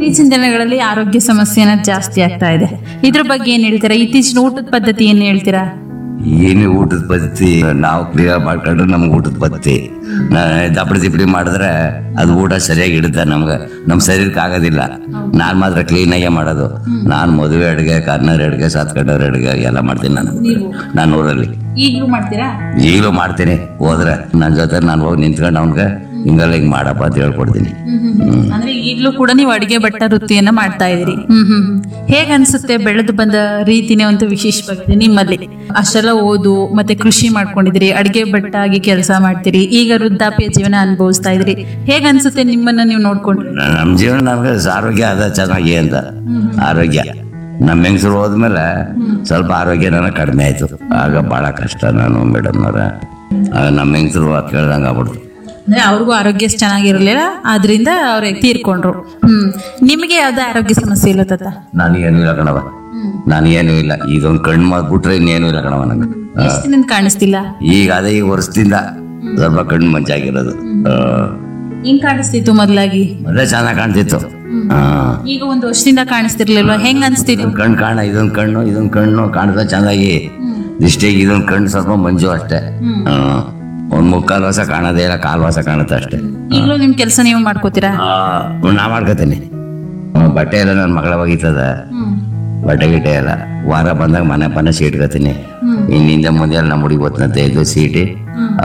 ಇತ್ತೀಚಿನ ದಿನಗಳಲ್ಲಿ ಆರೋಗ್ಯ ಸಮಸ್ಯೆ ಅನ್ನೋದು ಜಾಸ್ತಿ ಆಗ್ತಾ ಇದೆ ಇದ್ರ ಬಗ್ಗೆ ಏನ್ ಹೇಳ್ತೀರಾ ಇತ್ತೀಚಿನ ಊಟದ ಪದ್ಧತಿ ಏನ್ ಹೇಳ್ತೀರಾ ಏನು ಊಟದ ಪದ್ಧತಿ ನಾವು ಕ್ಲಿಯರ್ ಮಾಡ್ಕೊಂಡ್ರೆ ನಮ್ಗೆ ಊಟದ ಪದ್ಧತಿ ನಾ- ದಪ್ಪಡಿ ದಿಪ್ಪಡಿ ಮಾಡಿದ್ರೆ ಅದು ಊಟ ಸರಿಯಾಗಿ ಇಡುತ್ತೆ ನಮ್ಗೆ ನಮ್ಮ ಶರೀರಕ್ಕೆ ಆಗೋದಿಲ್ಲ ನಾನು ಮಾತ್ರ ಕ್ಲೀನಾಗೆ ಮಾಡೋದು ನಾನು ಮದುವೆ ಅಡುಗೆ ಕಾರ್ನರ್ ಅಡುಗೆ ಸಾತ್ಕಟ್ಟವ್ರ ಅಡುಗೆ ಎಲ್ಲ ಮಾಡ್ತೀನಿ ನಾನು ನಾನು ಊರಲ್ಲಿ ಈಗಲೂ ಮಾಡ್ತೀರಾ ಈಗಲೂ ಮಾಡ್ತೀನಿ ಹೋದ್ರೆ ನನ್ನ ಜೊತೆ ನಾನು ಹೋಗಿ ನಿಂತ್ಕೊಂಡು ಅವ್ನಿಗೆ ಹಿಂಗೆಲ್ಲ ಹಿಂಗೆ ಮಾಡಪ್ಪ ಅಂತ ಹೇಳ್ಕೊಡ್ತೀನಿ ಅಂದ್ರೆ ಈಗಲೂ ಕೂಡ ನೀವು ಅಡಿಗೆ ಭಟ್ಟ ವೃತ್ತಿಯನ್ನ ಮಾಡ್ತಾ ಇದೀರಿ ಹ್ಮ್ ಹ್ಮ್ ಹೇಗ ಅನ್ಸುತ್ತೆ ಬೆಳೆದು ಬಂದ ರೀತಿನೇ ಒಂದು ವಿಶೇಷವಾಗಿದೆ ನಿಮ್ಮಲ್ಲಿ ಅಷ್ಟೆಲ್ಲ ಓದು ಮತ್ತೆ ಕೃಷಿ ಮಾಡ್ಕೊಂಡಿದ್ದೀರಿ ಅಡಿಗೆ ಭಟ್ಟ ಆಗಿ ಕೆಲಸ ಮಾಡ್ತೀರಿ ಈಗ ವೃದ್ಧಾಪ್ಯ ಜೀವನ ಅನುಭವಿಸ್ತಾ ಇದ್ರಿ ಹೇಗ ಅನ್ಸುತ್ತೆ ನಿಮ್ಮನ್ನ ನೀವು ನೋಡ್ಕೊಂಡ್ರಿ ನಮ್ಮ ಜೀವನ ನಮ್ಗೆ ಆರೋಗ್ಯ ಅದ ಚೆನ್ನಾಗಿ ಅಂತ ಆರೋಗ್ಯ ನಮ್ಮ ಹೆಂಗಸರು ಹೋದ್ಮೇಲೆ ಸ್ವಲ್ಪ ಆರೋಗ್ಯ ನನಗೆ ಕಡಿಮೆ ಆಯ್ತು ಆಗ ಬಹಳ ಕಷ್ಟ ನಾನು ಮೇಡಮ್ನವ್ರ ಆಗ ನಮ್ಮ ಹೆಂಗಸರು ಅದು ಕೇಳ್ದಂಗೆ ಆಗ್ಬಿಡ್ತು ಅಂದ್ರೆ ಅವ್ರಿಗೂ ಆರೋಗ್ಯ ಚೆನ್ನಾಗಿರ್ಲಿಲ್ಲ ಆದ್ರಿಂದ ಅವ್ರ ತೀರ್ಕೊಂಡ್ರು ಹ್ಮ್ ನಿಮಗೆ ಯಾವ್ದೇ ಆರೋಗ್ಯ ಸಮಸ್ಯೆ ಇಲ್ಲ ತಾತ ನಾನು ಏನೂ ಇಲ್ಲ ಕಣವ ನಾನು ಏನೂ ಇಲ್ಲ ಇದೊಂದು ಕಣ್ಣು ಮಾಡ್ಬಿಟ್ರೆ ಇನ್ನೇನು ಇಲ್ಲ ಕಣವ ನನಗೆ ಆ, ಎಷ್ಟು ದಿನ ಕಾಣಿಸ್ತಿಲ್ಲ ಈಗ ಅದೇ ಈ ವರ್ಷದಿಂದ ಸ್ವಲ್ಪ ಕಣ್ಣು ಮಂಚಾಗಿರೋದು ಆ, ಹೆಂಗ್ ಕಾಣಿಸ್ತಿತ್ತು ಮೊದ್ಲಾಗಿ ಮೊದಲೇ ಚೆನ್ನಾಗಿ ಕಾಣ್ತಿತ್ತು ಹಾ ಈಗ ಒಂದು ವರ್ಷದಿಂದ ಕಾಣಿಸ್ತಿರ್ಲಿಲ್ವಾ ಹೆಂಗ್ ಅನ್ಸ್ತಿತ್ತು ಇದೊಂದು ಕಣ್ಣು ಕಾಣ ಇದೊಂದು ಕಣ್ಣು ಇದೊಂದು ಕಣ್ಣು ಕಾಣ್ತಾ ಚೆನ್ನಾಗಿ ದೃಷ್ಟಿಗೆ ಇದೊಂದು ಕಣ್ಣು ಸ್ವಲ್ಪ ಮಂಜು ಅಷ್ಟೇ ಆ, ಒಂದ್ ಮುಕ್ಕಾಲು ವಾಸ ಕಾಣೋದೇ ಇಲ್ಲ ಕಾಲು ವಾಸ ಕಾಣುತ್ತೆ ಅಷ್ಟೇ ಈಗಲೂ ನಿಮ್ ಕೆಲಸ ನೀವು ಮಾಡ್ಕೋತೀರಾ ಆ, ನಾ ಮಾಡ್ಕೋತೀನಿ ಹ್ಮ್, ಬಟ್ಟೆ ಎಲ್ಲ ನನ್ನ ಮಗಳ ಒಗಿತದ ಬಟ್ಟೆ ಗಿಟ್ಟೆ ಎಲ್ಲ ವಾರ ಬಂದಾಗ ಮನೆ ಪನೆ ಸೀಟ್ಕೋತೀನಿ ಇನ್ನಿಂದ ಮುಂದೆ ಎಲ್ಲ ನಮ್ಮ ಹುಡುಗಿ ಗೊತ್ತಂತೆ ಇದು ಸೀಟಿ